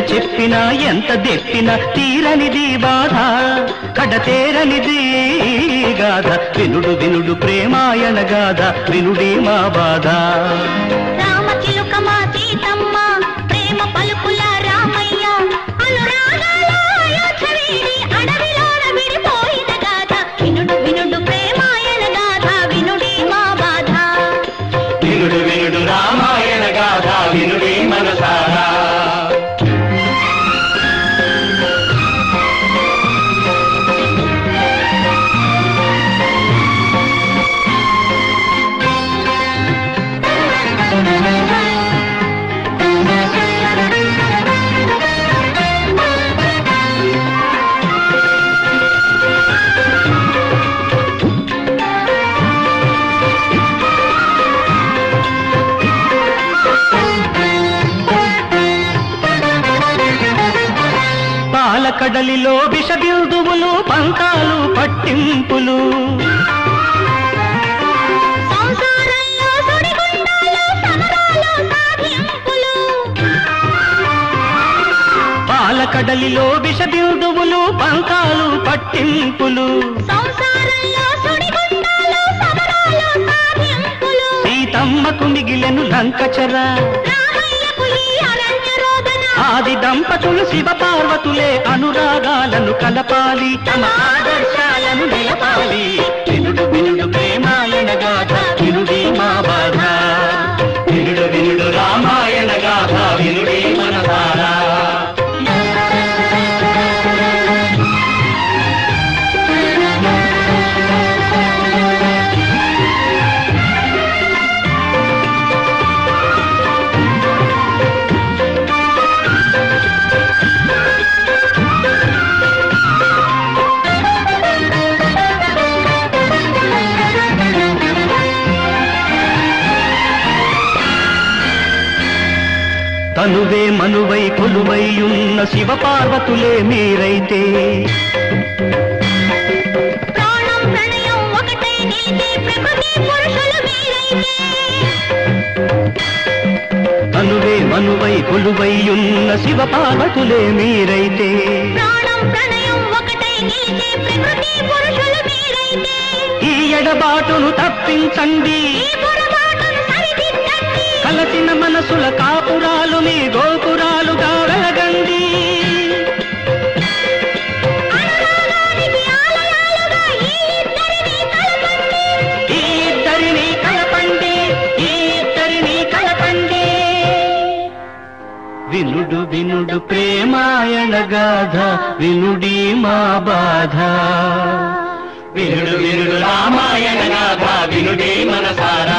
చెప్పినా ఎంత దెప్పినా తీరనిది బాధ కడతేరనిది గాథ వినుడు వినుడు ప్రేమాయణ గాథ వినుడి మా బాధ రామ చిలుకమ సీతమ్మ ప్రేమ పలుకుల రామయ్య అనురాగాల అయోధ్య వీడి అడవిలోన విడిపోయిన గాథ వినుడు వినుడు ప్రేమాయణ గాథ వినుడి మా బాధ వినుడు వినుడు రామాయణ గాథ వినుడి మనసారా పాలకడలిలో విష బిందువులు పంతాలు పట్టింపులు సంసారంలో సుడిగుండాలు సమరాలు సాధింపులు పాలకడలిలో విష బిందువులు పంతాలు పట్టింపులు సంసారంలో సుడిగుండాలు సమరాలు సాధింపులు సీతమ్మకు మిగిలెను లంకచరా రామయ్యకు ఈ అరణ్య రోదన ఆది దంపతులు శివ పార్వతులే అనురాగాలను కలపాలి తమ ఆదర్శాలను నిలపాలి వినుడు వినుడు ప్రేమాయణ గాథ వినుడి మా బాధ వినుడు వినుడు రామాయణ గాథ వినుడి మనసారా తనువే మనువై కొలువై ఉన్న శివ పార్వతులే మీరైతే ప్రాణం ప్రణయం ఒకటే నిలిచే ప్రకృతి పురుషులు మీరైతే తనువే మనువై కొలువై ఉన్న శివ పార్వతులే మీరైతే ప్రాణం ప్రణయం ఒకటే నిలిచే ప్రకృతి పురుషులు మీరైతే ఈ ఎడబాటును తప్పించండి ఈ పొరపాటును సరిదిద్దండి కలసిన మనసుల కాపురాలు మీ గోపురాలుగా వెలగండి అనురాగానికి ఆలయాలుగా ఈ ఇద్దరిని కలపండి ఈ ఇద్దరిని కలపండి ఈ ఇద్దరిని కలపండి వినుడు వినుడు ప్రేమాయణ గాథ వినుడి మా బాధ వినుడు వినుడు రామాయణ గాథ వినుడి మనసారా